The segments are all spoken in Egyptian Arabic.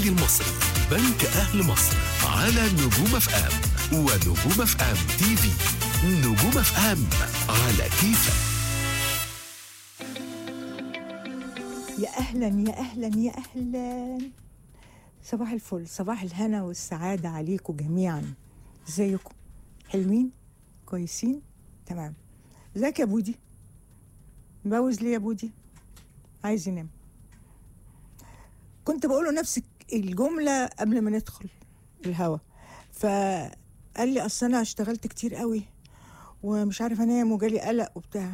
المصري بنك أهل مصر على نجوم اف ام ونجوم اف ام تي في نجوم اف ام على كيفك يا اهلا يا اهلا يا اهلا صباح الفل صباح الهنا والسعاده عليكم جميعا ازيكم حلوين كويسين تمام ازيك يا بودي مبوز ليه يا بودي عايز ينام كنت بقول له نفس الجمله قبل ما ندخل الهوا فقال لي اصل انا اشتغلت كتير قوي ومش عارف انام وجالي قلق وبتاع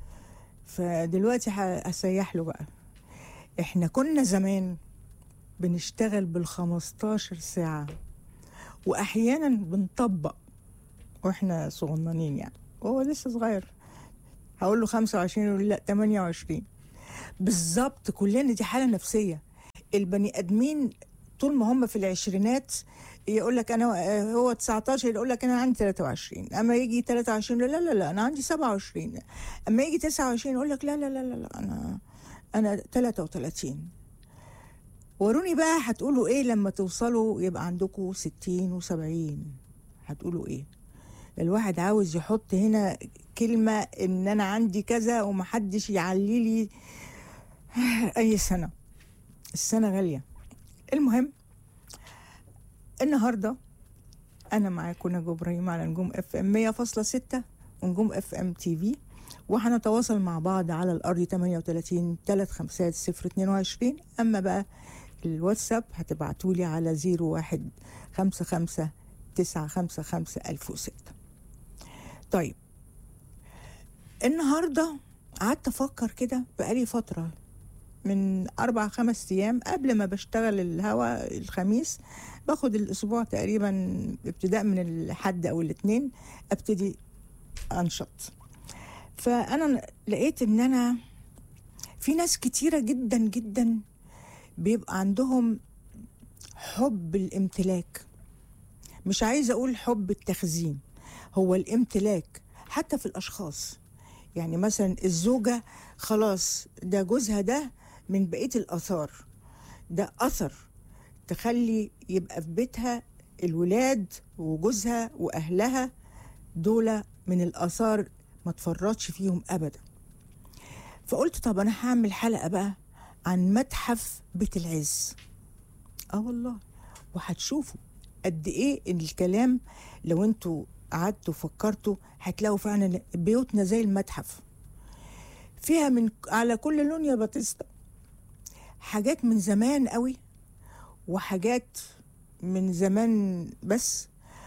فدلوقتي هسيح له بقى احنا كنا زمان بنشتغل بالخمستاشر ساعة وأحيانا بنطبق واحنا صغننين يعني وهو لسه صغير هقول له 25 يقول لا 28 بالظبط كلنا دي حالة نفسية البني آدمين طول ما هم في العشرينات يقول لك انا هو 19 يقول لك انا عندي 23 اما يجي 23 لا لا لا انا عندي 27 اما يجي 29 يقول لك لا لا لا لا, لا انا انا 33 وروني بقى هتقولوا ايه لما توصلوا يبقى عندكم 60 و70 هتقولوا ايه الواحد عاوز يحط هنا كلمة ان انا عندي كذا ومحدش يعلي لي اي سنة السنة غالية المهم النهاردة انا معاكم نجوى ابراهيم على نجوم اف ام 100.6 ونجوم اف ام تي في وهنتواصل مع بعض على الارض 38 35 022 اما بقى الواتساب هتبعتوا لي على 01 55 955 1006 طيب النهارده قعدت افكر كده بقالي فتره من اربع خمس ايام قبل ما بشتغل الهوا الخميس باخد الاسبوع تقريبا ابتداء من الحد او الاثنين ابتدي انشط فانا لقيت ان انا في ناس كتيره جدا جدا بيبقى عندهم حب الامتلاك مش عايزه اقول حب التخزين هو الامتلاك حتى في الاشخاص يعني مثلا الزوجه خلاص ده جوزها ده من بقيه الاثار ده اثر تخلي يبقى في بيتها الولاد وجوزها واهلها دول من الاثار ما تفرطش فيهم ابدا فقلت طب انا هعمل حلقه بقى عن متحف بيت العز اه والله وهتشوفوا قد ايه إن الكلام لو انتوا قعدتوا فكرتوا هتلاقوا فعلا بيوتنا زي المتحف فيها من على كل لون يا باتيستا حاجات من زمان قوي وحاجات من زمان بس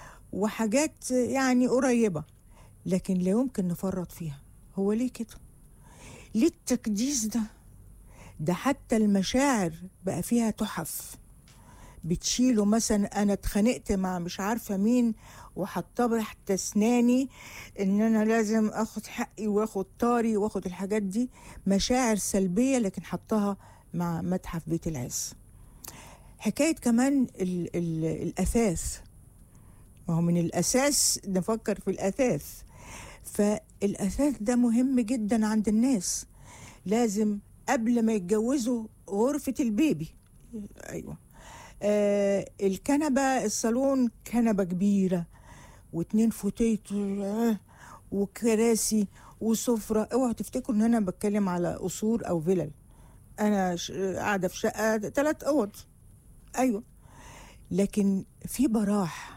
وحاجات يعني قريبه لكن لا يمكن نفرط فيها هو ليه كده ليه التكديس ده ده حتى المشاعر بقى فيها تحف بتشيله مثلا انا اتخانقت مع مش عارفه مين وهطبح تسناني ان انا لازم اخد حقي واخد طاري واخد الحاجات دي مشاعر سلبيه لكن حطها مع متحف بيت العز حكايه كمان ال ال الاثاث ما هو من الاساس نفكر في الاثاث فالاثاث ده مهم جدا عند الناس لازم قبل ما يتجوزوا غرفه البيبي ايوه آه الكنبه الصالون كنبه كبيره واتنين فوتيت آه وكراسي وسفره اوعوا تفتكروا ان انا بتكلم على قصور او فلل انا قاعده في شقه ثلاث اوض ايوه لكن في براح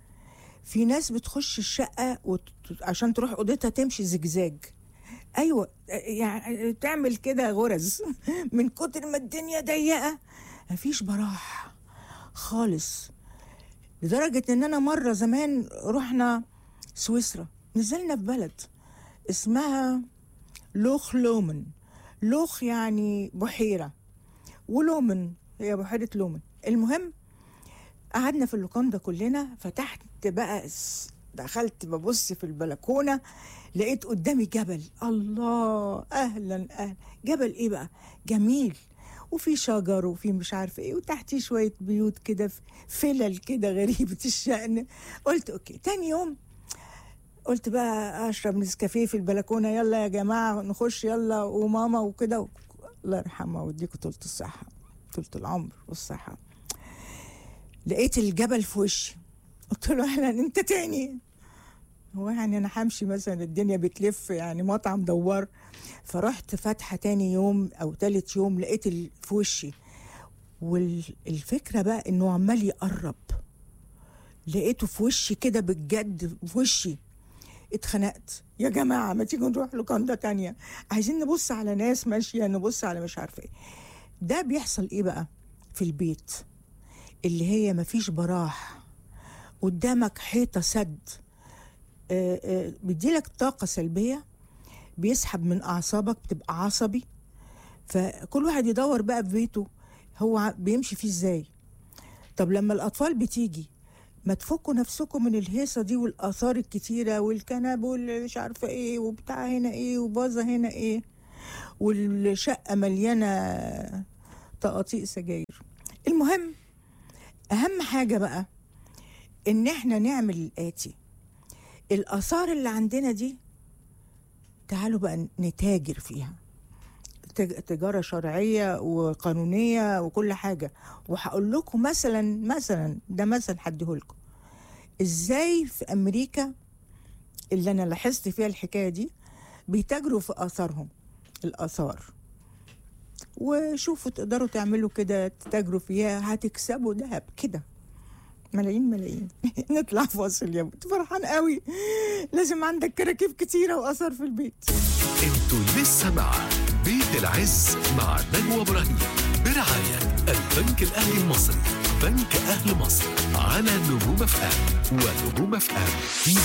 في ناس بتخش الشقة وت... عشان تروح أوضتها تمشي زجزاج أيوة يعني تعمل كده غرز من كتر ما الدنيا ضيقة مفيش براح خالص لدرجة إن أنا مرة زمان رحنا سويسرا نزلنا في بلد اسمها لوخ لومن لوخ يعني بحيرة ولومن هي بحيرة لومن المهم قعدنا في اللوكاندا كلنا فتحت بقى دخلت ببص في البلكونه لقيت قدامي جبل الله اهلا اهلا جبل ايه بقى جميل وفي شجر وفي مش عارفه ايه وتحتيه شويه بيوت كده فلل كده غريبه الشأن قلت اوكي تاني يوم قلت بقى اشرب نسكافيه في البلكونه يلا يا جماعه نخش يلا وماما وكده الله يرحمها ويديكوا طولة الصحه طولة العمر والصحه لقيت الجبل في وشي قلت له اهلا انت تاني هو يعني انا همشي مثلا الدنيا بتلف يعني مطعم دوار فرحت فاتحه تاني يوم او تالت يوم لقيت ال- في وشي والفكره بقى انه عمال يقرب لقيته في وشي كده بجد في وشي اتخنقت يا جماعه ما تيجوا نروح لوكاندا تانية عايزين نبص على ناس ماشيه نبص على مش عارفه ايه ده بيحصل ايه بقى في البيت اللي هي مفيش براح قدامك حيطه سد آه، آه، بيديلك طاقه سلبيه بيسحب من اعصابك بتبقى عصبي فكل واحد يدور بقى في بيته هو ع- بيمشي فيه ازاي طب لما الاطفال بتيجي ما تفكوا نفسكم من الهيصه دي والاثار الكتيره والكنب واللي مش عارفه ايه وبتاع هنا ايه وباظه هنا ايه والشقه مليانه تقاطيع سجاير المهم اهم حاجه بقى ان احنا نعمل الاتي الاثار اللي عندنا دي تعالوا بقى نتاجر فيها تج- تجاره شرعيه وقانونيه وكل حاجه وهقول لكم مثلا مثلا ده مثلا هديهولكم ازاي في امريكا اللي انا لاحظت فيها الحكايه دي بيتاجروا في اثارهم الاثار وشوفوا تقدروا تعملوا كده تتاجروا فيها هتكسبوا ذهب كده ملايين ملايين نطلع فاصل يا بنت فرحان قوي لازم عندك كراكيب كتيره واثار في البيت انتوا لسه مع بيت العز مع نجوى ابراهيم برعاية البنك الاهلي المصري بنك اهل مصر على نجوم اف ام ونجوم اف ام تي